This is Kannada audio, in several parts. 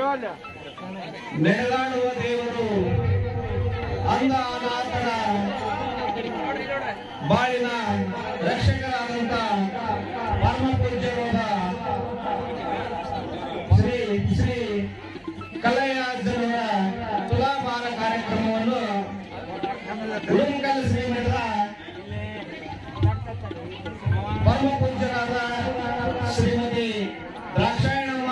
ನೆರೆದಾಡುವ ದೇವರು ಅಂಧ ಅನಾಥರ ಬಾಳಿನ ರಕ್ಷಕರಾದಂತ ಪರಮ ಪೂಜ್ಯರಾದ ಶ್ರೀ ಶ್ರೀ ಕಲ್ಲಯ್ಯನವರ ತುಲಾಭಾರ ಕಾರ್ಯಕ್ರಮವನ್ನು ಉಡುಂಕಲ್ ಶ್ರೀಮಠದ ಪರಮ ಪೂಜ್ಯರಾದ ಶ್ರೀಮತಿ ದ್ರಾಕ್ಷಾಯಣಮ್ಮ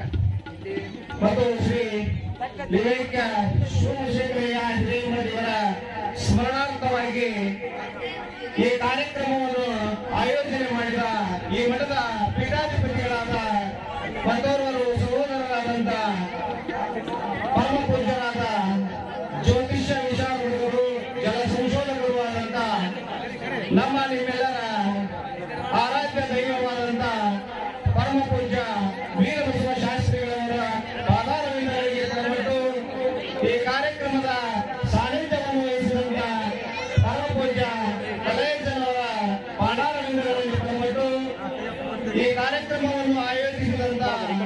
ಮತ್ತು ಶ್ರೀ ವಿವೇಕ ಸೋಮಶೇಖರಯ್ಯ ಶ್ರೀಮತಿಯವರ ಸ್ಮರಣಾರ್ಥವಾಗಿ ಈ ಕಾರ್ಯಕ್ರಮವನ್ನು ಆಯೋಜನೆ ಮಾಡಿದ ಈ ಮಠದ ಪೀಠಾಧಿಪತಿಗಳಾದ ಮತ್ತೋರ್ವರು ಸಹೋದರರಾದಂತ ಪರಮ ಪೂಜ್ಯರಾದ ಜ್ಯೋತಿಷ್ಯ ವಿಶಾರದರು ಜಲ ಸಂಶೋಧಕರು ಆದಂತ ನಮ್ಮ ನಿಮ್ಮೆಲ್ಲರ ಆರಾಧ್ಯ ದೈವವಾದಂತ ಪರಮ ಪೂಜ್ಯ ವೀರಬಸವ ಶಾಸ್ತ್ರಿಗಳವರ ಪಾದಾರವಿಂದರಿಗೆ ತರಬಿಟ್ಟು ಈ ಕಾರ್ಯಕ್ರಮದ ಸಾನ್ನಿಧ್ಯವನ್ನು ವಹಿಸಿದಂತ ಪರಮ ಪೂಜ್ಯ ಕಲೇಜನವರ ಪಾದಾರವಿಂದಗಳಿಗೆ ತರಬಿಟ್ಟು ಈ ಕಾರ್ಯಕ್ರಮವನ್ನು ಆಯೋಜಿಸಿದಂತ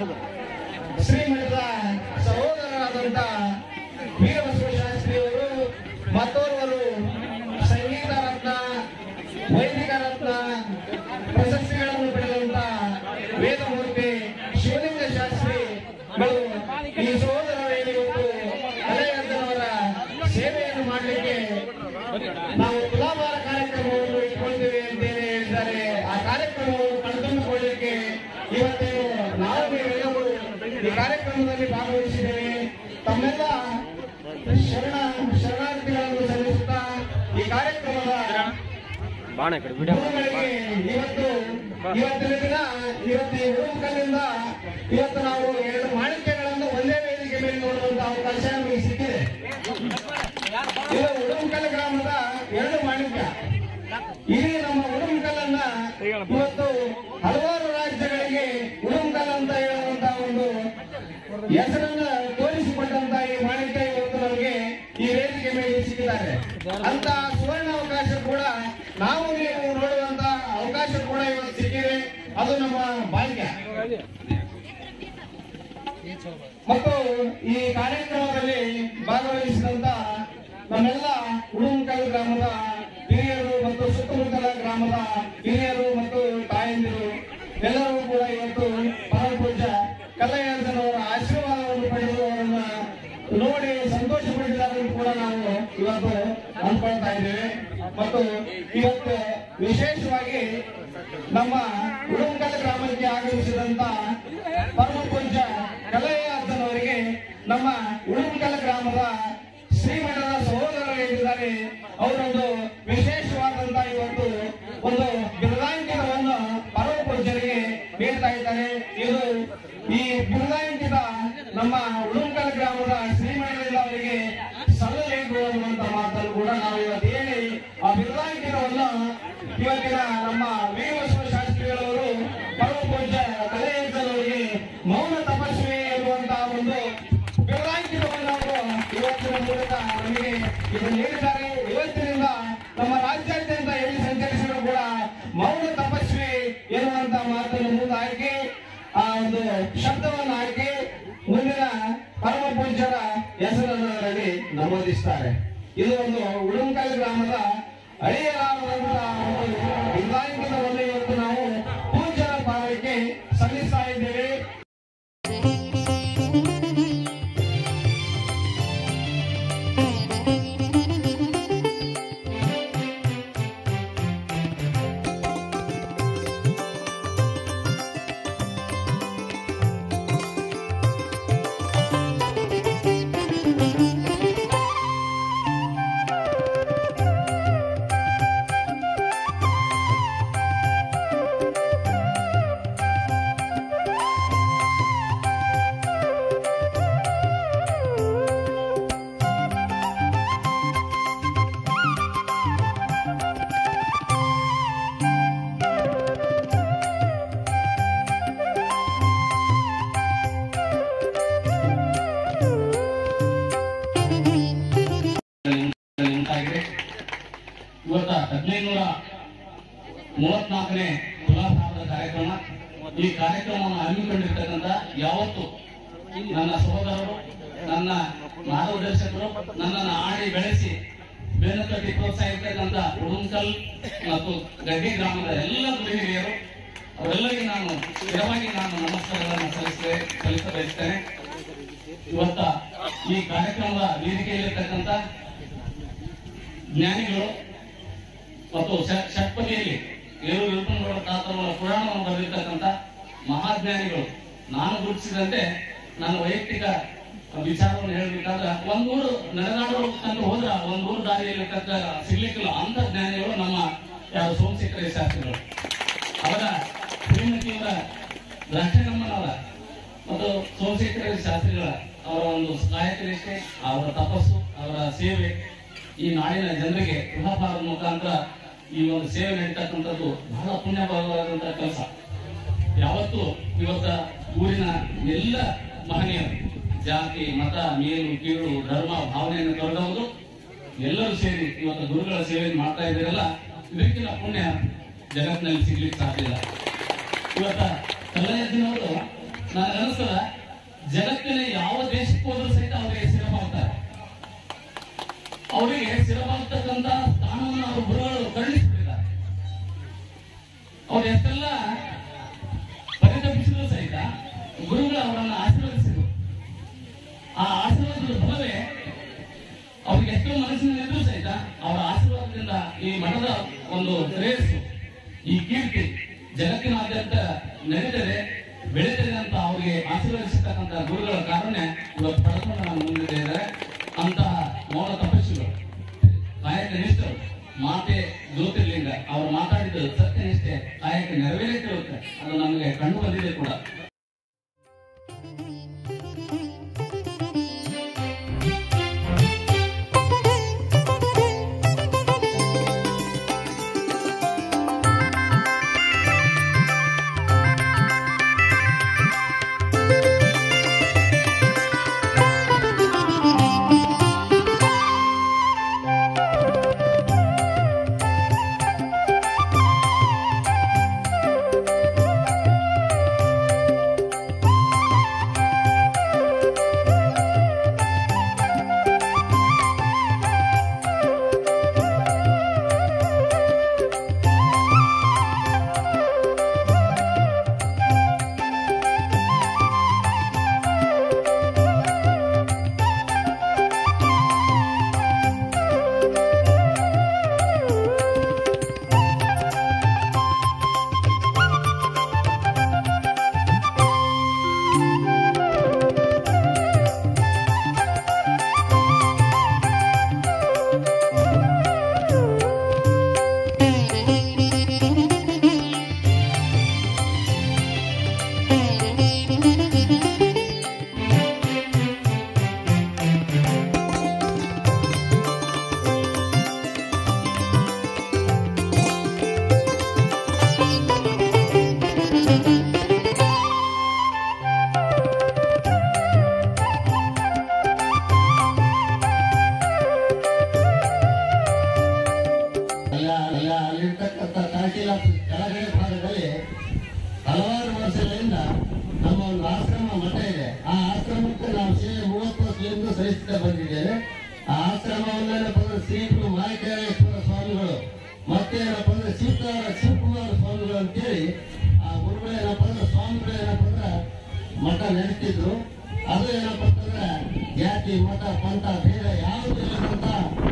ಶ್ರೀಮಠದ ಸಹೋದರರಾದಂತ ವೀರಬಸವ ಶಾಸ್ತ್ರಿಯವರು ಮತ್ತೋರ್ವರು ಸಂಗೀತ ರತ್ನ ವೈದಿಕ ರತ್ನ ಪ್ರಶಸ್ತಿಗಳನ್ನು ಪಡೆದಂತ ವೇದಮೂರ್ತಿ ಶಿವಲಿಂಗ ಶಾಸ್ತ್ರಿಗಳು ಈ ಸಹೋದರರಲ್ಲಿ ಇವತ್ತು ಕಲೆಯರ್ಜನವರ ಸೇವೆಯನ್ನು ಮಾಡಲಿಕ್ಕೆ ನಾವು ತುಲಾಭಾರ ಕಾರ್ಯಕ್ರಮವನ್ನು ಇಟ್ಕೊಳ್ತೇವೆ ಅಂತೇಳಿ ಹೇಳಿದ್ದಾರೆ ಆ ಕಾರ್ಯಕ್ರಮವನ್ನು ಕಣ್ತುಂಬಿಕೊಳ್ಳಲಿಕ್ಕೆ ಇವತ್ತೇನು ನಾವು ನೀವೆಲ್ಲರೂ ಈ ಕಾರ್ಯಕ್ರಮದಲ್ಲಿ ಭಾಗವಹಿಸಿದ್ದೇವೆ ತಮ್ಮೆಲ್ಲ ಶರಣ ಶರಣಾರ್ಥಿಗಳನ್ನು ಸಲ್ಲಿಸುತ್ತಾ ಈ ಕಾರ್ಯಕ್ರಮದ ಬಾಣ ಕಡೆ ವಿಡಿಯೋ ಗುರುಗಳಿಗೆ ಇವತ್ತು ಇವತ್ತಿನ ದಿನ ಇವತ್ತು ಈ ಉಡುಮಕಲ್ಲಿಂದ ಇವತ್ತು ನಾವು ಎರಡು ಮಾಣಿಕ್ಯಗಳನ್ನು ಒಂದೇ ವೇದಿಕೆ ಮೇಲೆ ನೋಡುವಂತ ಅವಕಾಶ ನಮಗೆ ಸಿಕ್ಕಿದೆ ಇದು ಉಡುಮಕಲ್ ಗ್ರಾಮದ ಎರಡು ಮಾಣಿಕ್ಯ ಇಡೀ ನಮ್ಮ ಉಡುಮಕಲ್ಲನ್ನ ಇವತ್ತು ಹಲವಾರು ರಾಜ್ಯಗಳಿಗೆ ಉಡುಮಕಲ್ ಅಂತ ಹೇಳುವಂತ ಒಂದು ಹೆಸರನ್ನ ತೋರಿಸಿಕೊಟ್ಟಂತ ಈ ಮಾಣಿಕ್ಯ ಇವತ್ತು ನಮಗೆ ಈ ವೇದಿಕೆ ಮೇಲೆ ಸಿಕ್ಕಿದ್ದಾರೆ ಅಂತ ಸುವರ್ಣ ಅವಕಾಶ ಕೂಡ ನಾವು ನೀವು ನೋಡುವಂತ ಅವಕಾಶ ಕೂಡ ಇವತ್ತು ಸಿಕ್ಕಿದೆ ಅದು ನಮ್ಮ ಭಾಗ್ಯ ಮತ್ತು ಈ ಕಾರ್ಯಕ್ರಮದಲ್ಲಿ ಭಾಗವಹಿಸಿದಂತ ನಮ್ಮೆಲ್ಲ ಉಡುಂಕಲ್ ಗ್ರಾಮದ ಹಿರಿಯರು ಮತ್ತು ಸುತ್ತಮುತ್ತಲ ಗ್ರಾಮದ ಹಿರಿಯರು ಮತ್ತು ತಾಯಂದಿರು ಎಲ್ಲರೂ ಕೂಡ ಇವತ್ತು ಪರಮ ಪೂಜ್ಯ ಕಲ್ಲಯ್ಯನವರ ಆಶೀರ್ವಾದವನ್ನು ಪಡೆದು ಅವರನ್ನ ನೋಡಿ ಸಂತೋಷ ಪಟ್ಟಿದ್ದಾರೆ ಅಂತ ಕೂಡ ನಾವು ಇವತ್ತು ಅನ್ಕೊಳ್ತಾ ಇದ್ದೇವೆ ಮತ್ತು ಇವತ್ತು ವಿಶೇಷವಾಗಿ ನಮ್ಮ ಉಡುಂಕಲ್ ಗ್ರಾಮಕ್ಕೆ ಆಗಮಿಸಿದಂತ ಪರಮ ಪೂಜ್ಯ ಕಲಯ್ಯನವರಿಗೆ ನಮ್ಮ ಉಡುಂಕಲ್ ಗ್ರಾಮದ ಶ್ರೀಮಠದ ಸಹೋದರರಿದ್ದಾರೆ ಅವರೊಂದು ವಿಶೇಷವಾದಂತ ಇವತ್ತು ಒಂದು ಬಿರುದಾಂಕಿತವನ್ನು ಪರಮ ಪೂಜ್ಯರಿಗೆ ನೀಡ್ತಾ ಇದ್ದಾರೆ ಇದು ಈ ಬಿರುದಾಂಕಿತ ನಮ್ಮ ಉಡುಂಕಲ್ ಗ್ರಾಮದ ಶ್ರೀಮಠದಿಂದ ಅವರಿಗೆ ಸಲ್ಲಬೇಕು ಅನ್ನುವಂತ ಮಾತನ್ನು ಕೂಡ ನಾವು ಇವತ್ತು ಹೇಳಿ ಆ ಬಿರುದಾಂಕಿತವನ್ನು ಇವತ್ತಿನ ನಮ್ಮ ವೀರಬಸವ ಶಾಸ್ತ್ರಿಗಳವರು ಪರಮ ಪೂಜ್ಯ ಕಲೆಯಂತರವರಿಗೆ ಮೌನ ತಪಸ್ವಿ ಎನ್ನುವಂತಹ ಒಂದು ಬಿರುದಾಂಕಿತವನ್ನು ಅವರು ಇವತ್ತಿನ ಮೂಲಕ ನಮಗೆ ಇದು ನೀಡಿದ್ದಾರೆ ಇವತ್ತಿನಿಂದ ನಮ್ಮ ರಾಜ್ಯಾದ್ಯಂತ ಎಲ್ಲಿ ಸಂಚರಿಸಿದ್ರು ಕೂಡ ಮೌನ ತಪಸ್ವಿ ಎನ್ನುವಂತ ಮಾತನ್ನು ಮುಂದೆ ಹಾಕಿ ಆ ಒಂದು ಶಬ್ದವನ್ನು ಹಾಕಿ ಮುಂದಿನ ಪರಮ ಪೂಜ್ಯರ ಹೆಸರನ್ನು ಅದರಲ್ಲಿ ನಮೂದಿಸ್ತಾರೆ ಇದು ಒಂದು ಉಡುಂಕಲ್ ಗ್ರಾಮದ ಅಳಿಯಲಾರದಂತಹ ಒಂದು ಬಿರುದಾಂಕಿತವನ್ನು ಇವತ್ತು ನಾವು ಪೂಜ್ಯರ ಪಾದಕ್ಕೆ ಸಲ್ಲಿಸ್ತಾ ಇದ್ದೇವೆ ಉಂಟಾಗಿದೆ ಇವತ್ತ ಹದಿನೈದುನೂರ ಮೂವತ್ನಾಲ್ಕನೇ ತುಲಾಭಾರದ ಕಾರ್ಯಕ್ರಮ ಈ ಕಾರ್ಯಕ್ರಮವನ್ನು ಹಮ್ಮಿಕೊಂಡಿರ್ತಕ್ಕಂಥ ಯಾವತ್ತು ನನ್ನ ಸಹೋದರರು ನನ್ನ ಮಾರ್ಗದರ್ಶಕರು ನನ್ನನ್ನು ಆಡಿ ಬೆಳೆಸಿ ಬೆನ್ನು ತಟ್ಟಿ ಪ್ರೋತ್ಸಾಹಿಸ್ತಕ್ಕಂಥ ಉಡುಂಕಲ್ ಮತ್ತು ಗಡ್ಡಿ ಗ್ರಾಮದ ಎಲ್ಲ ಗುರು ಹಿರಿಯರು ಅವರೆಲ್ಲರಿಗೂ ನಾನು ಸ್ಥಿರವಾಗಿ ನಾನು ನಮಸ್ಕಾರಗಳನ್ನು ಸಲ್ಲಿಸ್ತೇನೆ ಸಲ್ಲಿಸ ಬಯಸ್ತೇನೆ ಇವತ್ತ ಈ ಕಾರ್ಯಕ್ರಮದ ವೇದಿಕೆಯಲ್ಲಿರ್ತಕ್ಕಂಥ ಜ್ಞಾನಿಗಳು ಮತ್ತು ಷ- ಷಟ್ಪದಿಯಲ್ಲಿ ಏಳು ವಿರುಪನಗೌಡ ತಾತವರ ಪುರಾಣವನ್ನು ಬರೆದಿರ್ತಕ್ಕಂಥ ಮಹಾಜ್ಞಾನಿಗಳು ನಾನು ಗುರುತಿಸಿದಂತೆ ನನ್ನ ವೈಯಕ್ತಿಕ ವಿಚಾರವನ್ನು ಹೇಳಬೇಕಾದ್ರೆ ಒಂದೂರು ನಡೆದಾಡೋಕಂತ ಹೋದ್ರ ಒಂದೂರು ದಾರಿಯಲ್ಲಿ ತಕ್ಕ ಸಿಗ್ಲಿಕ್ಕಿಲ್ಲ ಅಂತ ಜ್ಞಾನಿಗಳು ನಮ್ಮ ಯಾರು ಸೋಮಶೇಖರ ಶಾಸ್ತ್ರಿಗಳು ಅವರ ಶ್ರೀಮತಿಯವರ ದ್ರಾಕ್ಷಣಮ್ಮನವರ ಮತ್ತು ಸೋಮಶೇಖರ ಶಾಸ್ತ್ರಿಗಳ ಅವರ ಒಂದು ಕಾಯಕ ನಿಷ್ಠೆ ಅವರ ತಪಸ್ಸು ಅವರ ಸೇವೆ ಈ ನಾಡಿನ ಜನರಿಗೆ ಗೃಹಪಾದ ಮುಖಾಂತರ ಈ ಒಂದು ಸೇವೆ ನಡೀತಕ್ಕಂಥದ್ದು ಬಹಳ ಪುಣ್ಯಭಾಗವಾದಂತಹ ಕೆಲಸ ಯಾವತ್ತು ಇವತ್ತ ಊರಿನ ಎಲ್ಲ ಮಹನೀಯರು ಜಾತಿ ಮತ ಮೇಲು ಕೀಳು ಧರ್ಮ ಭಾವನೆಯನ್ನು ತೊರೆದವರು ಎಲ್ಲರೂ ಸೇರಿ ಇವತ್ತು ಗುರುಗಳ ಸೇವೆ ಮಾಡ್ತಾ ಇದ್ದೀರಲ್ಲ ಇದಕ್ಕಿಂತ ಪುಣ್ಯ ಜಗತ್ತಿನಲ್ಲಿ ಸಿಗ್ಲಿಕ್ಕೆ ಸಾಧ್ಯ ಇಲ್ಲ ಇವತ್ತ ಕಲ್ಲಯ್ಯನವರು ನನಗೆ ಅನಿಸ್ತದ ಜಗತ್ತಿನ ಯಾವ ದೇಶಕ್ಕೆ ಹೋದ್ರೂ ಸಹಿತ ಅವರಿಗೆ ಸ್ಥಿರವಾಗ್ತಾರೆ ಅವರಿಗೆ ಸ್ಥಿರವಾಗ್ತಕ್ಕಂತ ಸ್ಥಾನವನ್ನು ಅವರು ಗುರುಗಳು ಕರುಣಿಸಿಬಿಟ್ಟಿದ್ದಾರೆ ಅವ್ರು ಎಷ್ಟೆಲ್ಲ ಪರಿತಪಿಸಿದ್ರು ಸಹಿತ ಗುರುಗಳು ಅವರನ್ನು ಆಶೀರ್ವದಿಸಿದ್ರು ಆ ಆಶೀರ್ವಾದದ ಫಲವೇ ಅವ್ರಿಗೆ ಎಷ್ಟೋ ಮನಸ್ಸಿನಲ್ಲಿದ್ರು ಸಹಿತ ಅವರ ಆಶೀರ್ವಾದದಿಂದ ಈ ಮಠದ ಒಂದು ಶ್ರೇಯಸ್ಸು ಈ ಕೀರ್ತಿ ಜಗತ್ತಿನಾದ್ಯಂತ ನಡೀತದೆ ಬೆಳೀತದೆ ಅಂತ ಅವರಿಗೆ ಆಶೀರ್ವದಿಸತಕ್ಕಂತ ಗುರುಗಳ ಕಾರಣ ಇವತ್ತು ಪಡ್ಕೊಂಡು ನಮ್ಮ ಮುಂದೆ ಇದ್ದಾರೆ ಅಂತಹ ಮೌನ ತಪಸ್ವಿಗಳು ಕಾಯಕ ನಿಷ್ಠರು ಮಾತೆ ಜ್ಯೋತಿರ್ಲಿಂಗ ಅವರು ಮಾತಾಡಿದ ಸತ್ಯನಿಷ್ಠೆ ಕಾಯಕ ನೆರವೇರಿಸಿರುತ್ತೆ ಅದು ನಮಗೆ ಕಂಡು ಬಂದಿದೆ ಕೂಡ ಅಲ್ಲ ಅಲ್ಲ ಅಲ್ಲಿರ್ತಕ್ಕಂಥ ತಹಶೀಲ ಕೆಳಗಡೆ ಭಾಗದಲ್ಲಿ ಹಲವಾರು ವರ್ಷಗಳಿಂದ ನಮ್ಮ ಒಂದು ಆಶ್ರಮ ಮಠ ಇದೆ ಆ ಆಶ್ರಮಕ್ಕೆ ನಾವು ಸೇವೆ ಮೂವತ್ತು ವರ್ಷದಿಂದ ಸಹಿಸ್ತಾ ಬಂದಿದ್ದೇವೆ ಆ ಆಶ್ರಮವನ್ನೇನಪ್ಪ ಅಂದ್ರೆ ಶ್ರೀಗಳು ಮಾಯಕೇಶ್ವರ ಸ್ವಾಮಿಗಳು ಮತ್ತೆ ಏನಪ್ಪ ಅಂದ್ರೆ ಸೀತಾರ ಶಿವಕುಮಾರ ಸ್ವಾಮಿಗಳು ಅಂತೇಳಿ ಆ ಗುರುಗಳು ಏನಪ್ಪ ಅಂದ್ರೆ ಸ್ವಾಮಿಗಳು ಏನಪ್ಪ ಅಂದ್ರೆ ಮಠ ನಡೆಸ್ತಿದ್ರು ಅದು ಏನಪ್ಪ ಅಂತಂದ್ರೆ ಜಾತಿ ಮಠ ಪಂಥ ಭೇದ ಯಾವುದು ಇಲ್ಲದಂತ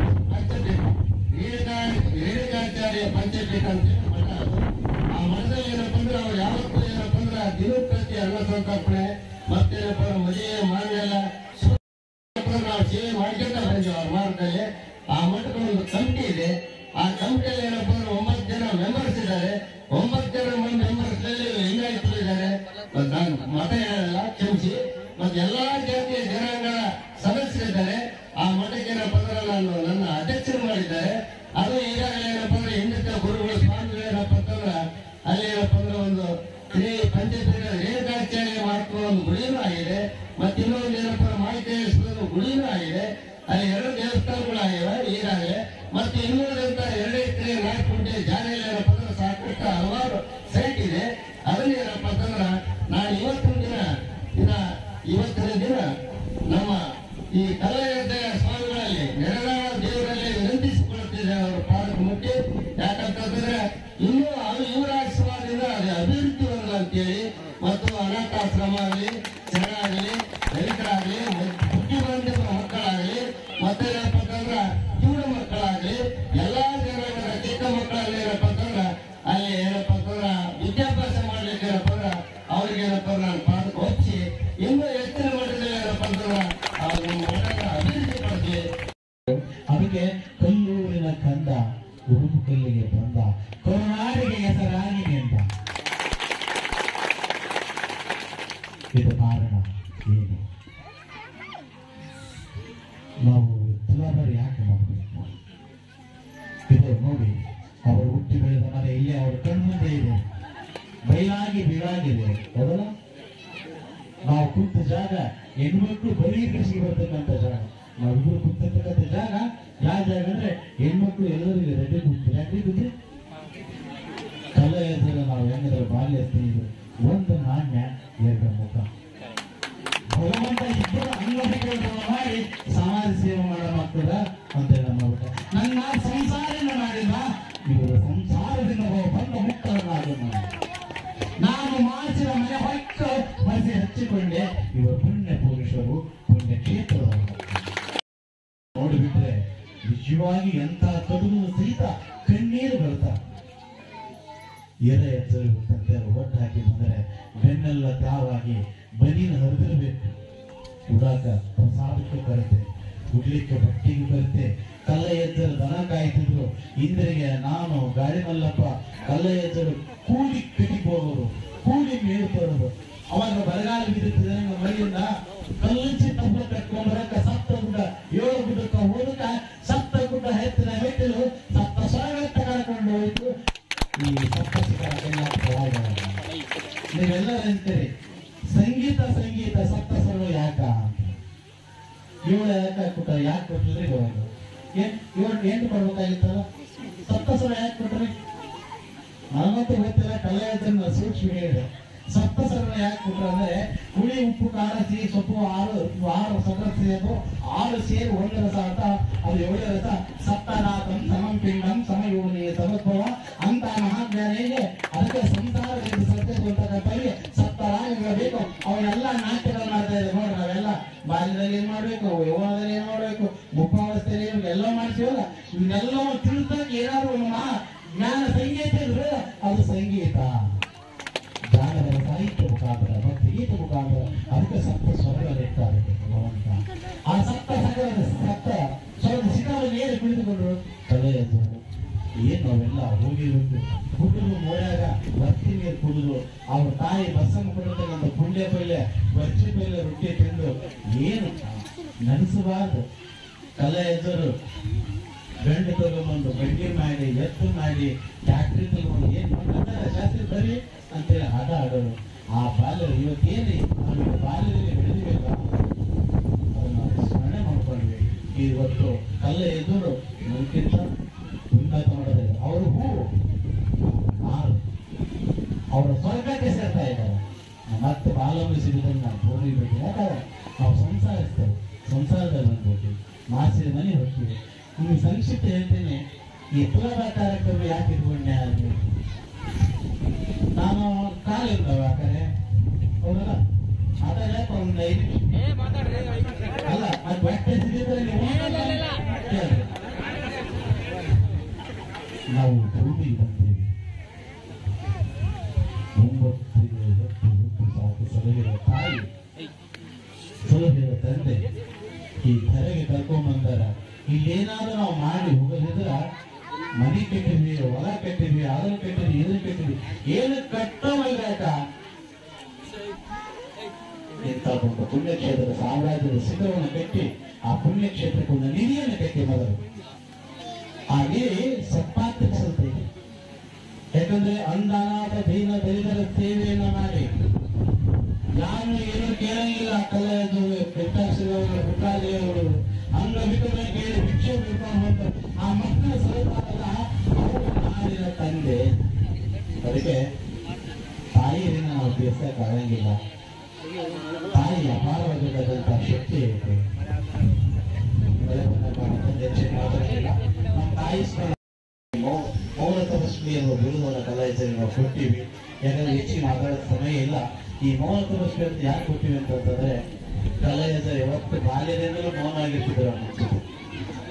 ಪಂಚಪೀಠ ರೇಣುಕಾ- ರೇಣುಕಾಚಾರ್ಯ ಪಂಚಪೀಠ ಅಂತ ಹೇಳಿ ಮಠ ಅದು ಆ ಮಠದಲ್ಲಿ ಏನಪ್ಪ ಅಂದ್ರೆ ಅವ್ರು ಯಾವತ್ತೂ ಏನಪ್ಪ ಅಂದ್ರೆ ದಿನಪ್ರತಿ ಅನ್ನ ಸಂತರ್ಪಣೆ ಮತ್ತೇನಪ್ಪ ಅಂದ್ರೆ ಮದುವೆ ಮಾಂಗಲ್ಯ ಶುಭ ನಾವು ಸೇವೆ ಮಾಡ್ಕೊಂತ ಬಂದಿವಿ ಅವ್ರ ಮಾರ್ಗದಲ್ಲಿ ಆ ಮಠದ ಒಂದು ಕಮಿಟಿ ಇದೆ ಆ ಕಮಿಟಿಯಲ್ಲಿ ಏನಪ್ಪ ಅಂದ್ರೆ ಒಂಬತ್ತು ಜನ ಮೆಂಬರ್ಸ್ ಇದ್ದಾರೆ ಒಂಬತ್ತು ಜನ ಮೆಂಬರ್ಸ್ ಲಿಂಗಾಯತರು ಇದ್ದಾರೆ ಮತ್ತ್ ನಾನು ಮತ ಹೇಳಲ್ಲ ಕ್ಷಮಿಸಿ ಮತ್ತೆ ಎಲ್ಲಾ ಜಾತಿಯ ಜನಾಂಗಗಳ ಸದಸ್ಯರಿದ್ದಾರೆ ಆ ಮಠಕ್ಕೆ ಏನಪ್ಪ ಅಂದ್ರೆ ನಾನು ನನ್ನ ಅಧ್ಯಕ್ಷರು ಮಾಡಿದ್ದಾರೆ ಅದು ಈಗಾಗಲೇ ಏನಪ್ಪ ಅಂದ್ರೆ ಹಿಂದಿನ ಗುರುಗಳು ಸ್ವಾಮಿಗಳು ಏನಪ್ಪ ಅಂತಂದ್ರೆ ಅಲ್ಲಿ ಏನಪ್ಪ ಅಂದ್ರೆ ಒಂದು ಶ್ರೀ ಪಂಚಪೀಠ ರೇಣುಕಾಚಾರ್ಯ ಮಹತ್ವ ಒಂದು ಗುಡಿನೂ ಆಗಿದೆ ಮತ್ತೆ ಇನ್ನೊಂದು ಏನಪ್ಪ ಮಾಹಿತೇಶ್ವರ ಗುಡಿನೂ ಆಗಿದೆ ಅಲ್ಲಿ ಎರಡು ದೇವಸ್ಥಾನಗಳಾಗಿವೆ ಈಗಾಗಲೇ ಮತ್ತೆ ಇನ್ನುಳಿದಂತ ಎರಡು ಎಕರೆ ನಾಲ್ಕು ಅಲ್ಲಿ ಏನಪ್ಪ ಅಂತಂದ್ರ ಅಲ್ಲಿ ಏನಪ್ಪ ಅಂತಂದ್ರ ವಿದ್ಯಾಭ್ಯಾಸ ಮಾಡ್ಲಿಕ್ಕೆ ಏನಪ್ಪ ಅಂದ್ರ ಅವ್ರಿಗೆ ಏನಪ್ಪ ಅಂದ್ರ ನಾನು ಪಾದಕ್ಕೆ ಹೊಚ್ಚಿ ಇನ್ನೂ ಹೆಚ್ಚಿನ ಮಟ್ಟದಲ್ಲಿ ಏನಪ್ಪ ಅಂತಂದ್ರ ಆ ನಮ್ಮ ಮಠದ ಅಭಿವೃದ್ಧಿ ಪಡಿಸಿ ಅದಕ್ಕೆ ಕಲ್ಲೂರಿನ ಕಂದ ಉಡುಪು ಕಲ್ಲಿಗೆ ಬಂದ ಕರುನಾಡಿಗೆ ಹೆಸರಾಗಿ ನಿಂತ ಇದು ಕಾರಣ ಏನು ನಾವು ತುಲಾಭಾರಿ ಯಾಕೆ ಮಾಡಬೇಕು ಇದು ನೋಡಿ ಅವರು ಹುಟ್ಟಿ ಬೆಳೆದ ಮನೆ ಇಲ್ಲಿ ಅವರ ಕಣ್ಮುಂದೆ ಇದೆ ಬಯಲಾಗಿ ಬೀಳಾಗಿದೆ ಹೌದಲ್ಲ ನಾವು ಕುಂತ ಜಾಗ ಹೆಣ್ಮಕ್ಳು ಬರೀ ಕೃಷಿಗೆ ಬರ್ತಕ್ಕಂಥ ಜಾಗ ನಾವಿಬ್ರು ಕುಂತಿರ್ತಕ್ಕಂಥ ಜಾಗ ಯಾವ ಜಾಗ ಅಂದ್ರೆ ಹೆಣ್ಮಕ್ಳು ಎಲ್ಲರಿಗೂ ರೆಡಿ ಕುಂತೀರಿ ಯಾಕೆ ಕುಂತಿ ಕಲ್ಲ ಎದ್ದಾಗ ನಾವು ಹೆಂಗಂದ್ರೆ ಬಾಲ್ಯ ಸ್ನೇಹಿತರು ಒಂದು ನಾಣ್ಯ ಎರಡು ಮುಖ ಭಗವಂತ ಇಬ್ಬರು ಅಂಗಡಿಗಳನ್ನು ಮಾಡಿ ಸಮಾಜ ಸೇವೆ ಮಾಡೋ ಮಕ್ಕಳ ಅಂತ ಹೇಳಿ ಮಾಡ್ಬಿಟ್ಟ ನನ್ನ ಸಂಸಾರನ ಮಾಡಿದ ಇವರು ಸಂಸಾರದಿಂದ ಬಂದ ಮುಕ್ತರನ್ನಾಗ ನಾನು ಮಾಡಿಸಿದ ಮನೆ ಹೊಕ್ಕ ಮನಸ್ಸಿ ಹಚ್ಚಿಕೊಂಡೆ ಇವರು ಪುಣ್ಯ ಪುರುಷರು ಪುಣ್ಯ ಕ್ಷೇತ್ರದವರು ನೋಡಿಬಿಟ್ರೆ ನಿಜವಾಗಿ ಎಂತ ಕಡುಗು ಸಹಿತ ಕಣ್ಣೀರು ಬರ್ತಾ ಎರೆ ಎಚ್ಚರಿಗುತ್ತಂತೆ ಒಟ್ಟು ಹಾಕಿ ಬಂದರೆ ಬೆನ್ನೆಲ್ಲ ತ್ಯಾವಾಗಿ ಬನೀನು ಹರಿದಿರ್ಬೇಕು ಉಡಾಕ ಪ್ರಸಾದಕ್ಕೆ ಕೊರತೆ ಉಡ್ಲಿಕ್ಕೆ ಬಟ್ಟೆಗೆ ಕೊರತೆ ಕಲ್ಲ ಎಜ್ಜರು ದನ ಕಾಯ್ತಿದ್ರು ಇಂದ್ರಿಗೆ ನಾನು ಗಾಳಿ ಮಲ್ಲಪ್ಪ ಕಲ್ಲ ಎಜ್ಜರು ಕೂಲಿ ಕಟಿಗೆ ಹೋಗೋರು ಕೂಲಿ ಮೇಲು ತರೋದು ಅವಾಗ ಬರಗಾಲ ಬಿದ್ದಿರ್ತದೆ ನಮ್ಮ ಮನೆಯಿಂದ ಕಲ್ಲಂಚಿ ತಬ್ಬ ಕಟ್ಕೊಂಡ್ಬರಕ ಸತ್ತ ಗುಡ್ಡ ಏಳು ಗುಡ್ಡಕ್ಕ ಹೋದಕ ಸತ್ತ ಗುಡ್ಡ ಹೆಚ್ಚಿನ ಮೆಟ್ಟಿಲು ಸತ್ತ ಸಾವಿರ ತಗೊಂಡು ಹೋಯ್ತು ಈ ಸಪ್ತ ಶಿಖರ ಕೈಲಾಸ ನೀವೆಲ್ಲರೂ ಅಂತೀರಿ ಸಂಗೀತ ಸಂಗೀತ ಸಪ್ತ ಸರ್ವ ಯಾಕ ಅಂತ ಇವಳು ಯಾಕೆ ಕೊಟ್ಟ ಯಾಕೆ ಕೊಟ್ಟಿದ್ರಿ ಇವಾಗ ಏನ್ ಇವಳು ಏನು ಕೊಡ್ಬೇಕಾಗಿತ್ತಲ್ಲ ಸಪ್ತ ಸರ್ವ ಯಾಕೆ ಕೊಟ್ರಿ ನನಗಂತೂ ಗೊತ್ತಿಲ್ಲ ಕಲೆ ಅದನ್ನ ಸೂಕ್ಷ್ಮ ಹೇಳಿದೆ ಸಪ್ತ ಸರ್ವ ಯಾಕೆ ಕೊಟ್ರು ಅಂದ್ರೆ ಹುಳಿ ಉಪ್ಪು ಖಾರ ಸಿಹಿ ಸೊಪ್ಪು ಆರು ಆರು ಸಕಲ ಸೇರು ಆರು ಸೇರಿ ಒಂದು ರಸ ಅಂತ ಅದು ಏಳು ರಸ ಸಪ್ತನಾಥಂ ಸಮಂ ಪಿಂಡಂ ಸಮಯೋನಿ ಸಮತ್ವವ ಅಂತ ಮಹಾಜ್ಞಾನಿಗೆ ಅದಕ್ಕೆ ಸಂಸಾರದಿಂದ ಸತ್ಯ ಅಂತಕ್ಕಂಥವ್ರಿಗೆ ಸಪ್ತರಾಗಗಳು ಬೇಕು ಅವರೆಲ್ಲ ನಾಟ್ಯಗಳು ಮಾಡ್ತಾ ಇದ್ದಾರೆ ನೋಡ್ರಿ ನಾವೆಲ್ಲ ಬಾಲ್ಯದಲ್ಲಿ ಏನ್ ಮಾಡ್ಬೇಕು ಯೌವನದಲ್ಲಿ ಏನ್ ಮಾಡ್ಬೇಕು ಮುಪ್ಪಾವಸ್ಥೆಯಲ್ಲಿ ಏನ್ ಎಲ್ಲ ಮಾಡ್ತೀವಲ್ಲ ಇವನ್ನೆಲ್ಲ ತಿಳಿದಾಗ ಏನಾದ್ರು ಒಂದು ಮಹಾ ಜ್ಞಾನ ಸಂಗೀತ ಇದ್ರೆ ಅದು ಸಂಗೀತ ಜಾನಪದ ಸಾಹಿತ್ಯ ಮುಖಾಂತರ ಭಕ್ತಿ ಗೀತೆ ಮುಖಾಂತರ ಅದಕ್ಕೆ ಸಪ್ತ ಸ್ವರಗಳಿರ್ತಾರೆ ಭಗವಂತ ಆ ಸಪ್ತ ಸಗರದ ಸಪ್ತ ಸ್ವರದ ಶಿಖರದಲ್ಲಿ ಏನು ಕುಳಿತುಕೊಂಡ್ರು ತಲೆಯದು ಏನ್ ನಾವೆಲ್ಲ ಹೋಗಿರ್ಬೇಕು ಹುಡುಗರು ಮೋಡ್ಯಾಗ ಬರ್ತಿ ನೀರು ಕುಡಿದು ಅವ್ರ ತಾಯಿ ಬಸ್ಸನ್ನು ಕೊಡಿರ್ತಕ್ಕಂಥ ಪುಂಡ್ಯ ಪಲ್ಯ ಬರ್ಚಿ ಪಲ್ಯ ರೊಟ್ಟಿ ತಿಂದು ಏನು ನೆನೆಸಬಾರ್ದು ಕಲೆ ಎದುರು ಗಂಡು ತಗೊಂಬಂದು ಗಂಡಿ ಮಾಡಿ ಎತ್ತು ಮಾಡಿ ಟ್ಯಾಕ್ಟ್ರಿ ತಗೊಂಡು ಏನ್ ಮಾಡ್ತಾರೆ ಶಾಸ್ತ್ರಿ ಬರೀ ಅಂತೇಳಿ ಆಟ ಆಡೋರು ಆ ಬಾಲ್ಯ ಇವತ್ತೇನು ನಮಗೆ ಬಾಲ್ಯದಲ್ಲಿ ಬೆಳೆದಿಲ್ಲ ಅದನ್ನ ನಾವು ಸ್ಮರಣೆ ಮಾಡ್ಕೊಂಡ್ವಿ ಇವತ್ತು ಕಲ್ಲ ಎದುರು ನಮ್ಗಿಂತ ಉನ್ನತ ಮಾಡೋದಿಲ್ಲ ಅವರು ಹೂ ಮಾರು ಅವರ ಸ್ವರ್ಗಕ್ಕೆ ಸೇರ್ತಾ ಇದ್ದಾರೆ ಮತ್ತೆ ಬಾಲಮಿಸಿದ್ರೆ ನಾವು ಭೂಮಿ ಬೇಕು ಯಾಕಂದ್ರೆ ನಾವು ಸಂಸಾರಿಸ್ತೇವೆ ಸಂಸಾರದಲ್ಲಿ ಬಂದ್ಬಿಟ್ಟು ಮಾಸಿದ ಮನೆ ಹೋಗ್ತೀವಿ ನಿಮಗೆ ಸಂಕ್ಷಿಪ್ತ ಹೇಳ್ತೇನೆ ಈ ತುಲಾಭ ಕಾರ್ಯಕ್ರಮ ಯಾಕೆ ಇಟ್ಕೊಂಡೆ ಅದು ನಾನು ಕಾಲ ಇರ್ತಾವೆ ಆ ಕಡೆ ಹೌದಲ್ಲ ಮಾತಾಡಕ್ಕೆ ಒಂದು ಐದು ನಿಮಿಷ ಅಲ್ಲ ಅದು ಬಟ್ಟೆ ಸಿಗಿದ್ರೆ ನೀವು ಕೇಳ್ರಿ. ನಾವು ಭೂಮಿಗೆ ಬಂದೇವೆ ಒಂಬತ್ತಿಗೆ ಎತ್ತು ಹುಟ್ಟು ಸಾಕು ಸಲಹಿರೋ ತಾಯಿ ಸಲಹಿರೋ ತಂದೆ ಈ ಧರೆಗೆ ಕರ್ಕೊಂಡ್ಬಂದಾರ ಇಲ್ಲೇನಾದ್ರೂ ನಾವು ಮಾಡಿ ಹೋಗದಿದ್ರ ಮನೆ ಕಟ್ಟಿದ್ವಿ ಹೊಲ ಕಟ್ಟಿದ್ವಿ ಅದನ್ನ ಕಟ್ಟಿದ್ವಿ ಇದನ್ನ ಕಟ್ಟಿದ್ವಿ ಏನು ಕಟ್ಟೋಲ್ರಾಟ ಇಂಥ ಒಂದು ಪುಣ್ಯಕ್ಷೇತ್ರದ ಸಾಮ್ರಾಜ್ಯದ ಶಿಖರವನ್ನು ಕಟ್ಟಿ ಆ ಪುಣ್ಯಕ್ಷೇತ್ರಕ್ಕೆ ಒಂದು ನಿಧಿಯನ್ನು ಕಟ್ಟಿ ಮೊದಲು ಆ ನಿಧಿ ಸತ್ಪಾತ್ರಿಸಲ್ತೈತಿ ಯಾಕಂದ್ರೆ ಅಂದಾನಾಥ ದೀನ ದಲಿತರ ಸೇವೆಯನ್ನ ಮಾಡಿ ಯಾರು ಏನು ಕೇಳಂಗಿಲ್ಲ ಕಲೆಯದು ಬೆಟ್ಟಾಸಿದವರು ಪುಟ್ಟಾದಿಯವರು ಅಂಗ ಬಿಟ್ಟವನ್ನ ಕೇಳಿ ಭಿಕ್ಷೆ ಬಿಟ್ಕೊಂಡು ಹೋಗ್ತಾರೆ. ಆ ಮಕ್ಕಳ ಸಲುವಾಗಲ್ಲ ಅವರು ನಾಡಿನ ತಂದೆ ಅದಕ್ಕೆ ತಾಯಿಯರಿಂದ ನಾವು ತೀರ್ಸಕ್ ಆಗಂಗಿಲ್ಲ ತಾಯಿ ಅಪಾರವಾಗಿರ್ತಕ್ಕಂಥ ಶಕ್ತಿ ಐತೆ ಬೆಳಕನ್ನ ಕಾಣುತ್ತೆ, ಹೆಚ್ಚಿನ ಮಾತಾಡಂಗಿಲ್ಲ. ನಮ್ಮ ತಾಯಿ ಸ್ಮರಣೆ ಮೌ- ಮೌನ ತಪಸ್ವಿಯನ್ನು ಬಿಡುವುದನ್ನ ಕಲಾಯಿಸಲು ನಾವು ಕೊಟ್ಟಿವಿ ಯಾಕಂದ್ರೆ ಹೆಚ್ಚಿಗೆ ಮಾತಾಡೋ ಸಮಯ ಇಲ್ಲ ಈ ಮೌನ ತಪಸ್ವಿ ಅಂತ ಯಾಕೆ ಕೊಟ್ಟಿವಿ ಅಂತಂದ್ರೆ ಕಲಾಯಿಸರು ಯಾವತ್ತು ಬಾಲ್ಯದಿಂದಲೂ ಮೌನ ಆಗಿರ್ತಿದ್ರು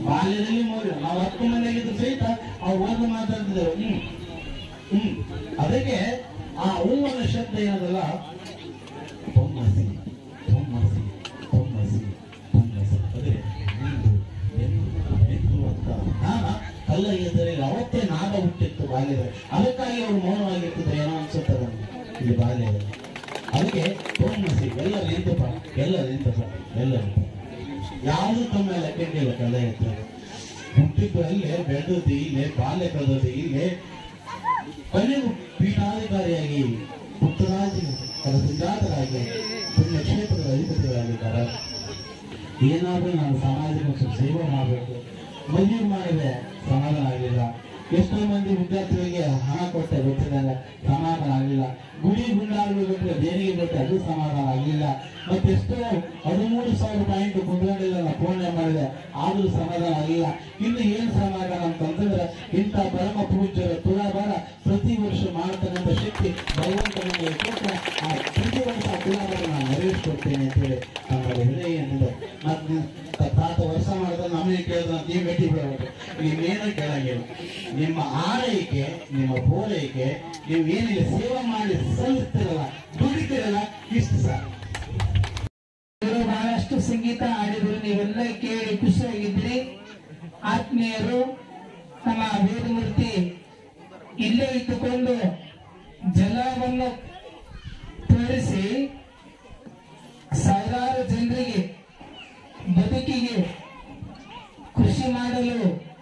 ಬಾಲ್ಯದಲ್ಲಿ ಮೌಲ್ಯ ನಾವು ಹತ್ತು ಮಂದಿಯಾಗಿದ್ರು ಸಹಿತ ಅವ್ರು ಒಂದು ಮಾತಾಡ್ತಿದ್ದೇವೆ ಹ್ಮ್ ಹ್ಮ್ ಅದಕ್ಕೆ ಆ ಹೂವನ ಶಬ್ದ ಏನದಲ್ಲ ತೊಮ್ಮಸಿ ತೊಮ್ಮಸಿ ತೊಮ್ಮಸಿ ತೊಮ್ಮಸಿ ಅದೇ ಎಂದು ಎಂದು ಎಂದು ಅಂತ ನಾನ ಕಲ್ಲ ಎದ್ದರೆ ಅವತ್ತೇ ನಾದ ಹುಟ್ಟಿತ್ತು ಬಾಲ್ಯದಲ್ಲಿ ಅದಕ್ಕಾಗಿ ಅವರು ಮೌನವಾಗಿರ್ತದೆ ಏನೋ ಅನ್ಸುತ್ತೆ ನನಗೆ ಇಲ್ಲಿ ಬಾಲ್ಯದಲ್ಲಿ ಅದಕ್ಕೆ ತೊಮ್ಮಸಿ ಎಲ್ಲ ನಿಂತಪ್ಪ ಎಲ್ಲ ನಿಂತಪ್ಪ ಎಲ್ಲ ನಿಂತಪ್ಪ ಯಾವುದು ತಮ್ಮ ಲೆಕ್ಕಕ್ಕಿಲ್ಲ ಕಲ್ಲ ಎತ್ತಾರೆ ಹುಟ್ಟಿದ್ದು ಅಲ್ಲೇ ಬೆಳೆದದ್ದು ಇಲ್ಲೇ ಬಾಲ್ಯ ಕಳೆದದ್ದು ಇಲ್ಲೇ ಕೊನೆಗೂ ಪೀಠಾಧಿಕಾರಿಯಾಗಿ ಪುತ್ರರಾಜ ಸುಜಾತರಾಗಿ ಪುಣ್ಯಕ್ಷೇತ್ರದ ಅಧಿಪತಿಗಳಾಗಿದ್ದಾರೆ ಏನಾದ್ರೂ ನಾನು ಸಮಾಜಕ್ಕೆ ಸ್ವಲ್ಪ ಸೇವೆ ಮಾಡಬೇಕು ಮದುವೆ ಮಾಡಿದ್ರೆ ಸಮಾಧಾನ ಆಗಲಿಲ್ಲ ಎಷ್ಟೋ ಮಂದಿ ವಿದ್ಯಾರ್ಥಿಗಳಿಗೆ ಹಣ ಕೊಟ್ಟೆ ಗೊತ್ತಿದ್ದಾಗ ಸಮಾಧಾನ ಆಗಲಿಲ್ಲ ಗುಡಿ ಗುಂಡಾಗಳು ಬಿಟ್ಟರೆ ದೇಣಿಗೆ ಬಿಟ್ಟರೆ ಅದು ಸಮಾಧಾನ ಆಗಲಿಲ್ಲ ಮತ್ತೆಷ್ಟೋ ಹದಿಮೂರು ಸಾವಿರ ಪಾಯಿಂಟ್ ಕುಂದ್ಕೊಂಡಿಲ್ಲ ಪೂರ್ಣೆ ಮಾಡಿದೆ ಆದ್ರೂ ಸಮಾಧಾನ ಆಗಲಿಲ್ಲ ಇನ್ನು ಏನ್ ಸಮಾಧಾನ ಅಂತಂದ್ರೆ ಇಂಥ ಪರಮ ಪೂಜ್ಯರ ತುಲಾಭಾರ ಪ್ರತಿ ವರ್ಷ ಮಾಡ್ತಕ್ಕಂಥ ಶಕ್ತಿ ಭಗವಂತ ನಮಗೆ ಕೊಟ್ಟ ಆ ಪ್ರತಿ ವರ್ಷ ಆ ತುಲಾಭಾರ ನಾನು ನೆರವೇರಿಸ್ಕೊಡ್ತೇನೆ ಅಂತೇಳಿ ನಮ್ಮ ಹೃದಯದಿಂದ ಮತ್ತೆ ತಾತ ವರ್ಷ ಮಾಡಿದ್ರೆ ನಮಗೆ ಕೇಳಿದ್ರೆ ನೀವು ಭೇಟಿ ಬಿಡಬೇಕು ನೀವೇನು ಕೇಳಂಗಿಲ್ಲ ನಿಮ್ಮ ಆರೈಕೆ ನಿಮ್ಮ ಪೂರೈಕೆ ನೀವು ಏನಿಲ್ಲ ಸೇವೆ ಮಾಡಿ ಸಲ್ಲಿಸ್ತಿರಲ್ಲ ದುಡಿತಿರಲ್ಲ ಇಷ್ಟು ಸರ್ ಇವರು ಬಹಳಷ್ಟು ಸಂಗೀತ ಆಡಿದ್ರು ನೀವೆಲ್ಲ ಕೇಳಿ ಖುಷಿಯಾಗಿದ್ರಿ ಆತ್ಮೀಯರು ನಮ್ಮ ವೇದಮೂರ್ತಿ ಇಲ್ಲೇ ಇಟ್ಟುಕೊಂಡು ಜಲವನ್ನು ತೋರಿಸಿ ಸಾವಿರಾರು ಜನರಿಗೆ ಬದುಕಿಗೆ ಕೃಷಿ ಮಾಡಲು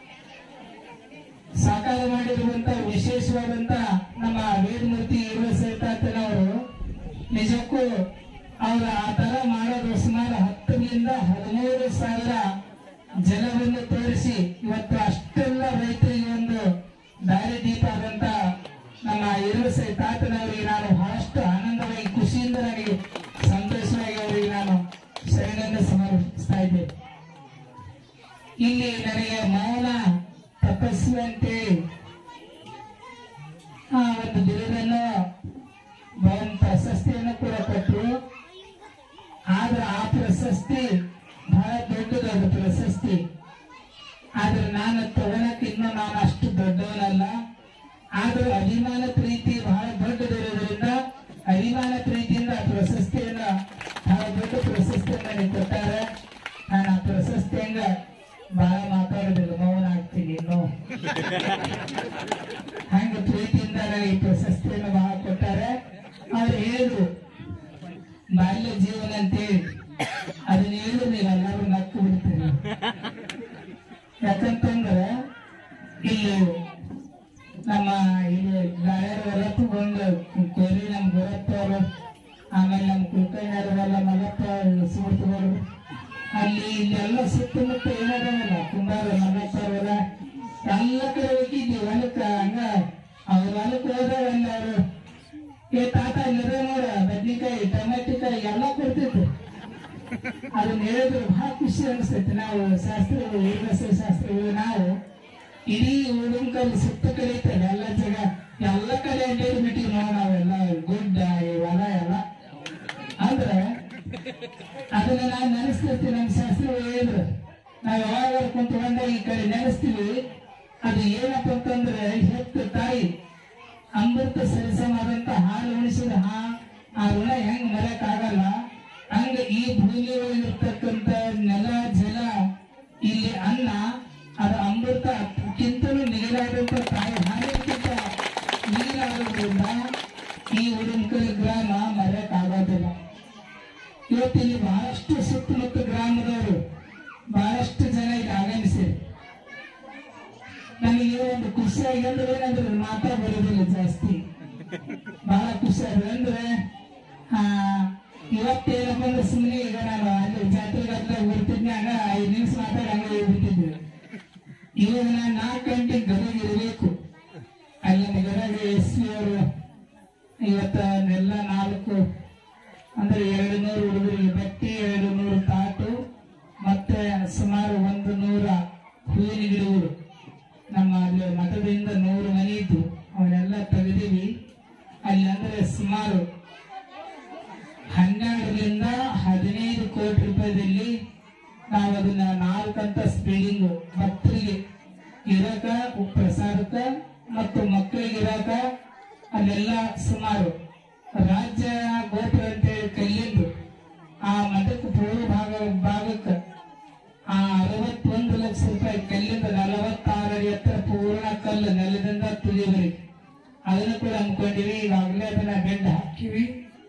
ಸಾಕಾರ ಮಾಡಿರುವಂತ ವಿಶೇಷವಾದಂತ ನಮ್ಮ ವೇದಮೂರ್ತಿ ಇರುವ ಸೇತಾತನವರು ನಿಜಕ್ಕೂ ಅವರ ಆ ತರ ಮಾಡೋದು ಸುಮಾರು ಹತ್ತರಿಂದ ಹದಿಮೂರು ಸಾವಿರ ಜನರನ್ನು ತೋರಿಸಿ ಇವತ್ತು ಅಷ್ಟೆಲ್ಲ ರೈತರಿಗೆ ಒಂದು ದಾರಿ ದೀಪ ಆದಂತ ನಮ್ಮ ಇರುಸೆ ತಾತನವರಿಗೆ ನಾನು ಬಹಳಷ್ಟು ಆನಂದವಾಗಿ ಖುಷಿಯಿಂದ ನನಗೆ ಸಂತೋಷವಾಗಿ ಅವರಿಗೆ ನಾನು ಶರಣನ್ನು ಸಮರ್ಪಿಸ್ತಾ ಇದ್ದೇನೆ ಇಲ್ಲಿ ನನಗೆ ಮೌನ ತಪಸ್ಸು ಅಂತೇಳಿ ಆ ಒಂದು ಬಿರುದನ್ನು ಒಂದು ಪ್ರಶಸ್ತಿಯನ್ನು ಕೂಡ ಕೊಟ್ಟರು ಆದ್ರೆ ಆ ಪ್ರಶಸ್ತಿ ಬಹಳ ದೊಡ್ಡದಾದ ಪ್ರಶಸ್ತಿ ಆದ್ರೆ ನಾನು ತಗೊಳಕ್ ಇನ್ನು ನಾನು ಅಷ್ಟು ದೊಡ್ಡವನಲ್ಲ ಆದ್ರೆ ಅಭಿಮಾನ ಪ್ರೀತಿ ಬಹಳ ದೊಡ್ಡದಿರೋದ್ರಿಂದ ಅಭಿಮಾನ ಪ್ರೀತಿಯಿಂದ ಆ ಪ್ರಶಸ್ತಿಯನ್ನ ಬಹಳ ದೊಡ್ಡ ಪ್ರಶಸ್ತಿಯನ್ನ ನನಗೆ ಕೊಟ್ಟಾರೆ ನಾನು ಆ ಪ್ರಶಸ್ತಿಯಂಗ ಬಹಳ ಮಾತಾಡೋದಿಲ್ಲ ಮೌನ ಆಗ್ತೀನಿ ಇನ್ನು ಹಂಗ ಪ್ರೀತಿಯಿಂದ ನನಗೆ ಈ ಪ್ರಶಸ್ತಿಯನ್ನು ಬಹಳ ಕೊಟ್ಟಾರೆ ಅವ್ರು ಹೇಳಿದ್ರು ಬಾಲ್ಯ ಜೀವನ ಅಂತೇಳಿ ಅದನ್ನ ಹೇಳಿದ್ರು ನೀವೆಲ್ಲರೂ ನಕ್ಕು ಬಿಡ್ತೀರಿ ಯಾಕಂತಂದ್ರೆ ಇಲ್ಲಿ ನಮ್ಮ ಇಲ್ಲಿ ಗಾಯರೆಲ್ಲ ತಗೊಂಡು ಕೊಹ್ಲಿ ನಮ್ಮ ಗುರಪ್ಪ ಅವರು ಆಮೇಲೆ ನಮ್ಮ ಕುಲಕರ್ಣಿಯವರೆಲ್ಲ ಮಗಪ್ಪ ಸುಮರ್ತವರು ಅಲ್ಲಿ ಇಲ್ಲಿ ಎಲ್ಲ ಸುತ್ತಮುತ್ತ ಏನಾಗಲ್ಲ ಕುಂಬಾರ ಮಗಪ್ಪ ಅವರ ಎಲ್ಲ ಕಡೆ ಹೋಗಿದ್ವಿ ಹೊಲಕ್ಕ ಹಂಗ ಅವ್ರ ಹೊಲಕ್ಕೆ ಹೋದಾಗ ಎಲ್ಲಾರು ಏ ತಾತ ಇಲ್ಲದೆ ನೋಡ ಬದ್ನಿಕಾಯಿ ಟೊಮೆಟಿಕಾಯಿ ಎಲ್ಲ ಕೊಡ್ತಿದ್ರು ಅದನ್ನ ಹೇಳಿದ್ರೆ ಬಹಳ ಖುಷಿ ಅನಿಸ್ತೈತೆ ನಾವು ಶಾಸ್ತ್ರಗಳು ವೇದಸ ಶಾಸ್ತ್ರಗಳು ನಾವು ಇಡೀ ಉಡುಂಕಲ್ಲಿ ಸುತ್ತ ಕರೀತೇವೆ ಎಲ್ಲ ಜಾಗ ಎಲ್ಲ ಕಡೆ ಅಡ್ಡಾಡಿ ಬಿಟ್ಟಿವಿ ನಾವು ನಾವೆಲ್ಲ ಗುಡ್ಡ ಈ ಹೊಲ ಎಲ್ಲ ಅಂದ್ರೆ ಅದನ್ನ ನಾನು ನೆನೆಸ್ತಿರ್ತೀನಿ ನಮ್ಮ ಶಾಸ್ತ್ರಗಳು ಹೇಳಿದ್ರು ನಾವು ಯಾವಾಗ ಕುಂತ್ಕೊಂಡಾಗ ಈ ಕಡೆ ನೆನೆಸ್ತೀವಿ ಅದು ಏನಪ್ಪ ಅಂತಂದ್ರೆ ಹೆತ್ತು ತಾಯಿ ಅಮೃತ ಸರಸವಾದಂತ ಹಾಲು ಉಣಿಸಿದ ಹಾ ಆ ಋಣ ಹೆಂಗ್ ಮರೆಯಕ್ ಆಗಲ್ಲ ಹಂಗ ಈ ಭೂಮಿ ಒಳಗಿರ್ತಕ್ಕಂತ ನೆಲ ಜಲ ಇಲ್ಲಿ ಅನ್ನ ಅದು ಅಮೃತಕ್ಕಿಂತಲೂ ನೀರಾದಂತ ತಾಯಿ ಹಾಲಿಗಿಂತ ನೀರಾಗೋದ್ರಿಂದ ಈ ಉಡುಂಕಲ್ ಗ್ರಾಮ ಮರೆಯಕ್ ಆಗೋದಿಲ್ಲ ಇವತ್ತು ಇಲ್ಲಿ ಬಹಳಷ್ಟು ಸುತ್ತಮುತ್ತ ಗ್ರಾಮದವರು ಬಹಳಷ್ಟು ಜನ ಇಲ್ಲಿ ಆಗಮಿಸಿರಿ ನನಗೆ ಒಂದು ಖುಷಿಯಾಗಿ ಅಂದ್ರೆ ಏನಂದ್ರೆ ಮಾತಾ ಬರೋದಿಲ್ಲ ಜಾಸ್ತಿ ಬಹಳ ಖುಷಿಯಾಗಿದೆ ಅಂದ್ರೆ ಆ ಇವತ್ತೇನಪ್ಪ ಅಂದ್ರೆ ಸುಮ್ಮನೆ ಈಗ ನಾನು ಅಲ್ಲಿ ಜಾತ್ರೆಗೆ ಹತ್ರ ಬರ್ತಿದ್ನಿ ಹಂಗ ಐದು ನಿಮಿಷ ಮಾತಾಡಿ ಹಂಗ ಹೋಗ್ಬಿಟ್ಟಿದ್ದೆ ಇವಾಗ ನಾನು ನಾಲ್ಕು ಗಂಟೆಗೆ ಗದಗ ಇರಬೇಕು ಅಲ್ಲಿ ಗದಗ ಎಸ್ ಪಿ ಅವರು ಇವತ್ತೆಲ್ಲ ನಾಲ್ಕು ಅಂದ್ರೆ ಎರಡು ನೂರು ಹುಡುಗರಿಗೆ ಬಟ್ಟೆ ಎರಡು ನೂರು ತಾಟು ಮತ್ತೆ ಸುಮಾರು ಒಂದು ನೂರ ಹೂವಿನ ಗಿಡಗಳು ನಮ್ಮ ಅಲ್ಲಿ ಮಠದಿಂದ ನೂರು ಮನೆ ಇದ್ದು ಅವನ್ನೆಲ್ಲ ತೆಗೆದಿವಿ ಅಲ್ಲಿ ಅಂದ್ರೆ ಸುಮಾರು ಹನ್ನೆರಡರಿಂದ ಹದಿನೈದು ಕೋಟಿ ರೂಪಾಯಿದಲ್ಲಿ ನಾವು ಅದನ್ನ ನಾಲ್ಕು ಅಂತ ಸ್ಪೀಡಿಂಗ್ ಮತ್ತು ಮಕ್ಕಳಿಗೆ ಇರಾಕ ಅಲ್ಲೆಲ್ಲ ಸುಮಾರು ರಾಜ್ಯ ಗೋಪುರ ಅಂತೇಳಿ ಕಲ್ಲಿಂದು ಆ ಮಠಕ್ಕೆ ಪೂರ್ವ ಭಾಗ ಭಾಗಕ್ಕೆ ಆ ಅರವತ್ತೊಂದು ಲಕ್ಷ ರೂಪಾಯಿ ಕಲ್ಲಿಂದ ನಲವತ್ತಾರು ಅಡಿ ಎತ್ತರ ಪೂರ್ಣ ಕಲ್ಲು ನೆಲದಿಂದ ತುದಿವರೆಗೆ ಅದನ್ನು ಕೂಡ ಅನ್ಕೊಂಡಿವಿ ಈಗಾಗಲೇ ಅದನ್ನ ಬೆಂಡ್ ಹಾಕಿವಿ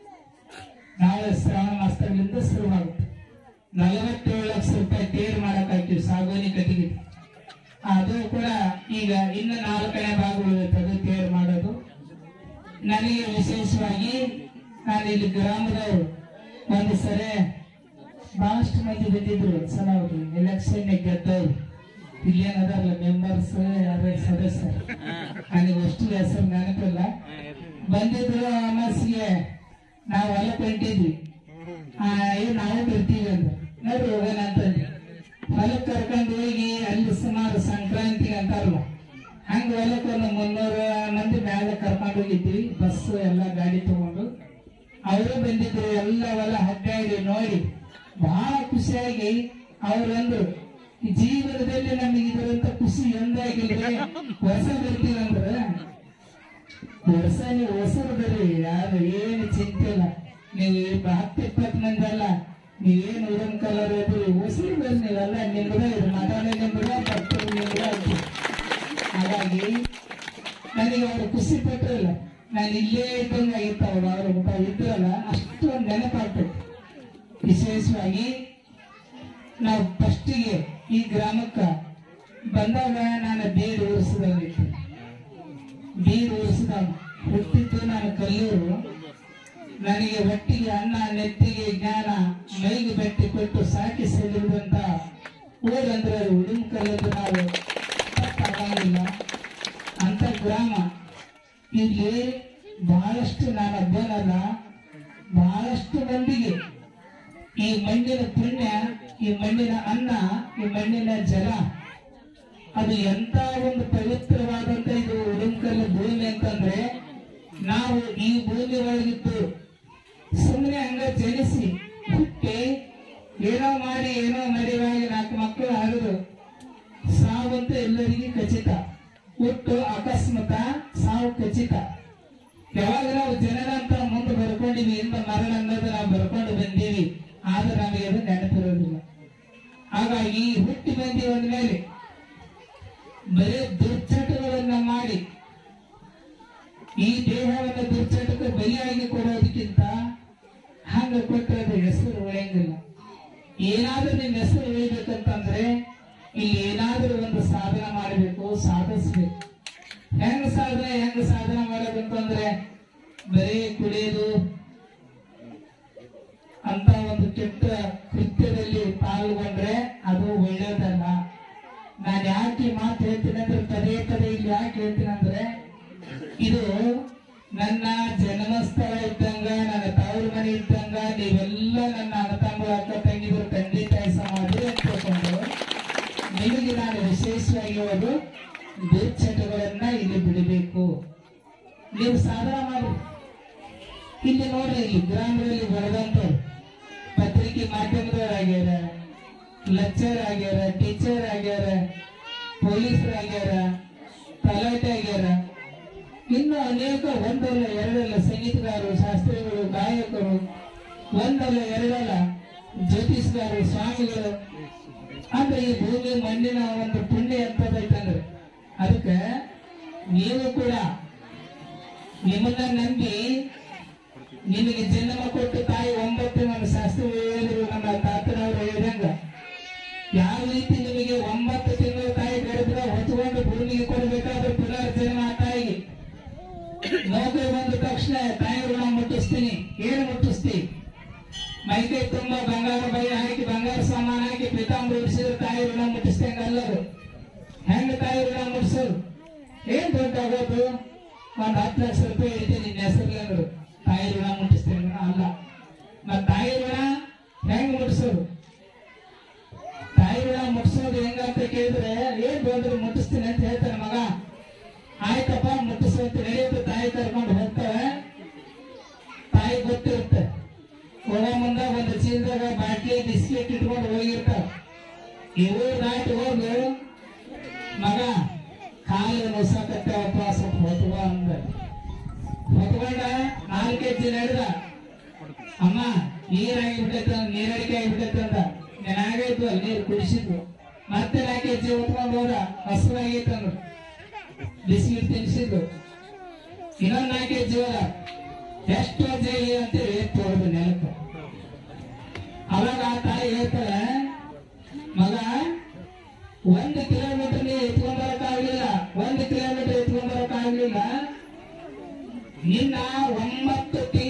ನಾಳೆ ಶ್ರಾವಣ ಮಾಸದಿಂದ ಶುರುವಾಗುತ್ತೆ ನಲವತ್ತೇಳು ಲಕ್ಷ ರೂಪಾಯಿ ತೇರು ಮಾಡಕ್ ಹಾಕಿವಿ ಸಾಗುವನಿ ಕಟ್ಟಿಗೆ ಅದು ಕೂಡ ಈಗ ಇನ್ನು ನಾಲ್ಕನೇ ಭಾಗ ಉಳಿದೈತೆ ಅದು ತೇರು ಮಾಡೋದು ನನಗೆ ವಿಶೇಷವಾಗಿ ನಾನು ಇಲ್ಲಿ ಗ್ರಾಮದವರು ಒಂದು ಸರಿ ಬಹಳಷ್ಟು ಮಂದಿ ಬಂದಿದ್ರು ಸಲ ಅವರು ಎಲೆಕ್ಷನ್ ಗೆದ್ದವ್ರು ಇಲ್ಲೇನದಾರಲ್ಲ ಮೆಂಬರ್ಸ್ ಯಾರು ಸದಸ್ಯರು ನನಗೆ ಅಷ್ಟು ಹೆಸರು ನೆನಪಿಲ್ಲ ಬಂದಿದ್ರು ಅಮಾಸಿಗೆ ನಾವು ಹೊಲಕ್ಕೆ ಹೊಂಟಿದ್ವಿ ಆ, ಏ ನಾವು ಬರ್ತೀವಿ ಅಂತ ನೋಡ್ರಿ ಹೋಗೋಣ ಅಂತಂದ್ವಿ ಹೊಲಕ್ಕೆ ಕರ್ಕೊಂಡು ಹೋಗಿ ಅಲ್ಲಿ ಸುಮಾರು ಸಂಕ್ರಾಂತಿ ಅಂತಾರಲ್ಲ ಹಂಗ ಹೊಲಕ್ಕೆ ಒಂದು ಮುನ್ನೂರು ಮಂದಿ ಮ್ಯಾಲೆ ಕರ್ಕೊಂಡು ಹೋಗಿದ್ವಿ ಬಸ್ ಎಲ್ಲ ಗಾಡಿ ತಗೊಂಡು ಅವರು ಬಂದಿದ್ರು ಎಲ್ಲ ಹೊಲ ಅಡ್ಡಾಡಿ ನೋಡಿ ಬಹಳ ಖುಷಿಯಾಗಿ ಅವ್ರಂದ್ರು ಈ ಜೀವನದಲ್ಲಿ ನಮಗೆ ಇದರಂತ ಖುಷಿ ಎಂದಾಗಿಲ್ರಿ ವರ್ಷ ಬರ್ತೀವಂದ್ರ ವರ್ಷ ನೀವು ಹೊಸರು ಬರ್ರಿ ಯಾರು ಏನು ಚಿಂತೆ ಇಲ್ಲ ನೀವು ಇಪ್ಪ- ಹತ್ತು ಇಪ್ಪತ್ತು ಮಂದಿ ಅಲ್ಲ ನೀವೇನು ಉರಂ ಕಲರ್ ಇದ್ರಿ ಹೊಸರು ಬರ್ರಿ ನೀವೆಲ್ಲ ನಿಮ್ದ ಇದು ಮಾತಾಡೋ ನಿಮ್ದ ಭಕ್ತರು ನಿಮ್ದ ಅಂತ. ಹಾಗಾಗಿ ನನಗೆ ಅವರು ಖುಷಿ ಪಟ್ಟಿರಲ್ಲ ನಾನು ಇಲ್ಲೇ ಇದ್ದಂಗೆ ಆಗಿತ್ತು ಅವ್ರು ಅವ್ರ ಊಟ ಇದ್ರಲ್ಲ ಅಷ್ಟು ಒಂದು ನೆನಪಾಗ್ತದೆ ವಿಶೇಷವಾಗಿ ನಾವು ಫಸ್ಟಿಗೆ ಈ ಗ್ರಾಮಕ್ಕ ಬಂದಾಗ ನಾನು ಬೇರು ಉರಿಸಿದವನಿತ್ತು ಬೀರು ಉರಿಸಿದ ಹುಟ್ಟಿದ್ದು ನಾನು ಕಲ್ಲೂರು ನನಗೆ ಒಟ್ಟಿಗೆ ಅನ್ನ ನೆತ್ತಿಗೆ ಜ್ಞಾನ ಮೈಗೆ ಬೆಟ್ಟಿ ಕೊಟ್ಟು ಸಾಕಿ ಸೆಲ್ಲಿರುವಂತ ಊರಂದ್ರೆ ಅದು ಉಡುಮ್ ಕಲ್ಲದು ನಾವು ತಪ್ಪಾಗಂಗಿಲ್ಲ ಅಂತ ಗ್ರಾಮ ಇಲ್ಲಿ ಬಹಳಷ್ಟು ನಾನು ಒಬ್ಬನಲ್ಲ ಬಹಳಷ್ಟು ಮಂದಿಗೆ ಈ ಮಣ್ಣಿನ ಪುಣ್ಯ ಈ ಮಣ್ಣಿನ ಅನ್ನ ಈ ಮಣ್ಣಿನ ಜಲ ಅದು ಎಂತ ಒಂದು ಪವಿತ್ರವಾದಂತ ಇದು ಉಡುಂಕಲ್ಲು ಭೂಮಿ ಅಂತಂದ್ರೆ ನಾವು ಈ ಭೂಮಿ ಒಳಗಿದ್ದು ಸುಮ್ಮನೆ ಹಂಗ ಜನಿಸಿ ಹುಟ್ಟಿ ಏನೋ ಮಾಡಿ ಏನೋ ಮರಿವಾಗಿ ನಾಲ್ಕು ಮಕ್ಕಳು ಹರಿದು ಸಾವಂತ ಎಲ್ಲರಿಗೂ ಖಚಿತ ಹುಟ್ಟು ಅಕಸ್ಮಾತ ಸಾವು ಖಚಿತ ಯಾವಾಗ ನಾವು ಜನನ ಅಂತ ಮುಂದೆ ಬರ್ಕೊಂಡಿವಿ ಇಂದ ಮರಣ ಅನ್ನೋದು ನಾವು ಬರ್ಕೊಂಡು ಬಂದೀವಿ ಆದ್ರೆ ನಮಗೆ ಅದು ನೆನಪಿರೋದಿಲ್ಲ ಹಾಗಾಗಿ ಹುಟ್ಟಿ ಬಂದೀವಿ ಅಂದ್ಮೇಲೆ ಬರೀ ದುರ್ಚಟಗಳನ್ನ ಮಾಡಿ ಈ ದೇಹವನ್ನು ದುರ್ಚಟಕ್ಕೆ ಬಲಿಯಾಗಿ ಕೊಡೋದಕ್ಕಿಂತ ಹಂಗ ಕೊಟ್ಟರೆ ಅದು ಹೆಸರು ಉಳಿಯಂಗಿಲ್ಲ ಏನಾದ್ರೂ ನಿನ್ನ ಹೆಸರು ಉಳಿಬೇಕಂತಂದ್ರೆ ಇಲ್ಲಿ ಏನಾದ್ರೂ ಒಂದು ಸಾಧನೆ ಮಾಡಬೇಕು ಸಾಧಿಸ್ಬೇಕು ಹೆಂಗ ಸಾಧನೆ ಹೆಂಗ ಸಾಧನೆ ಮಾಡೋದಂತಂದ್ರೆ ಬರೀ ಕುಡಿಯೋದು ಅಂತ ಒಂದು ಕೆಟ್ಟ ಕೃತ್ಯದಲ್ಲಿ ಪಾಲ್ಗೊಂಡ್ರೆ ಅದು ಒಳ್ಳೇದಲ್ಲ ನಾನು ಯಾಕೆ ಈ ಮಾತು ಹೇಳ್ತೀನಿ ಅಂದ್ರೆ ಪದೇ ಪದೇ ಇಲ್ಲಿ ಯಾಕೆ ಹೇಳ್ತೀನಿ ಅಂದ್ರೆ ಇದು ನನ್ನ ಜನ್ಮಸ್ಥಳ ಇದ್ದಂಗ ನನ್ನ ತವರು ಮನೆ ಇದ್ದಂಗ ನೀವೆಲ್ಲ ನನ್ನ ಅಣ್ಣ ತಮ್ಮ ಅಕ್ಕ ತಂಗಿದ್ರು ತಂದೆ ತಾಯಿ ಸಮಾಧಿ ಅಂತ ತಿಳ್ಕೊಂಡು ನಿಮಗೆ ನಾನು ವಿಶೇಷವಾಗಿ ಹೇಳೋದು ದುರ್ಚಟಗಳನ್ನ ಇಲ್ಲಿ ಬಿಡಬೇಕು ನೀವು ಸಾಧನ ಮಾಡಿ ಇಲ್ಲಿ ನೋಡ್ರಿ ಇಲ್ಲಿ ಗ್ರಾಮದಲ್ಲಿ ಬೆಳೆದಂತವ್ರು ಪತ್ರಿಕೆ ಮಾಧ್ಯಮದವ್ರು ಆಗ್ಯಾರ ಲೆಕ್ಚರ್ ಆಗ್ಯಾರ ಟೀಚರ್ ಆಗ್ಯಾರ ಪೊಲೀಸರು ಆಗ್ಯಾರ ತಲಾಟೆ ಆಗ್ಯಾರ ಇನ್ನು ಅನೇಕ ಒಂದಲ್ಲ ಎರಡಲ್ಲ ಸಂಗೀತಗಾರರು ಶಾಸ್ತ್ರಿಗಳು ಗಾಯಕರು ಒಂದಲ್ಲ ಎರಡಲ್ಲ ಜ್ಯೋತಿಷ್ಗಾರರು ಸ್ವಾಮಿಗಳು ಅಂದ್ರೆ ಈ ಭೂಮಿ ಮಣ್ಣಿನ ಒಂದು ಪುಣ್ಯ ಎಂತದೈತಂದ್ರೆ ಅದಕ್ಕೆ ನೀವು ಕೂಡ ನಿಮ್ಮನ್ನ ನಂಬಿ ನಿಮಗೆ ಜನ್ಮ ಕೊಟ್ಟು ತಾಯಿ ಒಂಬತ್ತು ನಮ್ಮ ಶಾಸ್ತ್ರ ಹೇಳಿದ್ರು ನಮ್ಮ ತಾತನವರು ಹೇಳಿದಂಗ ಯಾವ ರೀತಿ ನಿಮಗೆ ಒಂಬತ್ತು ತಿಂಗಳು ತಾಯಿ ಗರ್ಭದ ಹೊತ್ಕೊಂಡು ಭೂಮಿಗೆ ಕೊಡಬೇಕಾದ್ರೆ ಪುನರ್ ಜನ್ಮ ಆ ತಾಯಿಗೆ ನೌಕರಿ ಬಂದ ತಕ್ಷಣ ತಾಯಿ ಋಣ ಮುಟ್ಟಿಸ್ತೀನಿ ಏನು ಮುಟ್ಟಿಸ್ತಿ ಮೈಕೈ ತುಂಬಾ ಬಂಗಾರ ಬೈ ಹಾಕಿ ಬಂಗಾರ ಸಾಮಾನು ಹಾಕಿ ಪಿತಾಂಬರ ಉಡಿಸಿದ್ರೆ ತಾಯಿ ಋಣ ಮುಟ್ಟಿಸ್ತಂಗ ಅಲ್ಲದು ಹೆಂಗ ತಾಯಿ ಋಣ ಮುಟ್ಟಿಸೋದು ಏನ್ ದೊಡ್ಡ ಆಗೋದು ಒಂದ್ ಹತ್ತು ಲಕ್ಷ ರೂಪಾಯಿ ಇಡ್ತೀನಿ ನಿನ್ನ ಹೆಸರಲ್ಲಿ ಅಂದ್ರು ತಾಯಿ ಋಣ ಮುಟ್ಟಿಸ್ತೇನೆ ಅಲ್ಲ ಮತ್ ತಾಯಿ ಋಣ ಹೆಂಗ್ ಮುಟ್ಟಿಸೋದು ತಾಯಿ ಋಣ ಮುಟ್ಟಿಸೋದು ಹೆಂಗಂತ ಕೇಳಿದ್ರೆ ಏನ್ ಬಂದ್ರು ಮುಟ್ಟಿಸ್ತೀನಿ ಅಂತ ಹೇಳ್ತಾನೆ ಮಗ ಆಯ್ತಪ್ಪ ಮುಟ್ಟಿಸುವಂತ ನಡೆಯುತ್ತೆ ತಾಯಿ ಕರ್ಕೊಂಡು ಹೋಗ್ತವೆ ತಾಯಿ ಗೊತ್ತಿರುತ್ತೆ ಹೋಗೋ ಮುಂದ ಒಂದು ಚೀಲದಾಗ ಬಾಟ್ಲಿ ಬಿಸ್ಕೆಟ್ ಇಟ್ಕೊಂಡು ಹೋಗಿರ್ತಾವ ಇವು ದಾಟಿ ಹೋಗು ಮಗ ಕಾಲು ನುಸಾಕತ್ತೇವಪ್ಪ ಹೆಜ್ಜೆ ನಡೆದ ಅಮ್ಮ ನೀರಾಗಿಬಿಟ್ಟೈತೆ ನೀರಡಿಕೆ ಆಗಿಬಿಟ್ಟೈತೆ ಅಂತ ನೆನಾಗೈತು ಅಲ್ಲಿ ನೀರು ಕುಡಿಸಿದ್ವು ಮತ್ತೆ ನಾಲ್ಕು ಹೆಜ್ಜೆ ಹೊತ್ಕೊಂಡು ಹೋದ ಹಸುವಾಗೈತೆ ಅಂದ್ರು ಬಿಸಿನೀರು ತಿನ್ಸಿದ್ರು ಇನ್ನೊಂದ್ ನಾಲ್ಕು ಹೆಜ್ಜೆ ಹೋದ ಎಷ್ಟು ಹೆಜ್ಜೆ ಇದೆ ಅಂತೇಳಿ ತೋರ್ದು ನೆಲಕ್ಕೆ ಅವಾಗ ಆ ತಾಯಿ ಹೇಳ್ತಾಳೆ ಮಗ ಒಂದು ಕಿಲೋಮೀಟರ್ ನೀ ಎತ್ಕೊಂಡ್ ಬರಕ್ಕಾಗ್ಲಿಲ್ಲ ಒಂದು ಕಿಲೋಮೀಟರ್ ಎತ್ಕೊಂಡ್ ಬರಕ್ಕಾಗ್ಲಿಲ್ಲ ನಿನ್ನ ಒಂಬತ್ತು ತಿಂಗಳ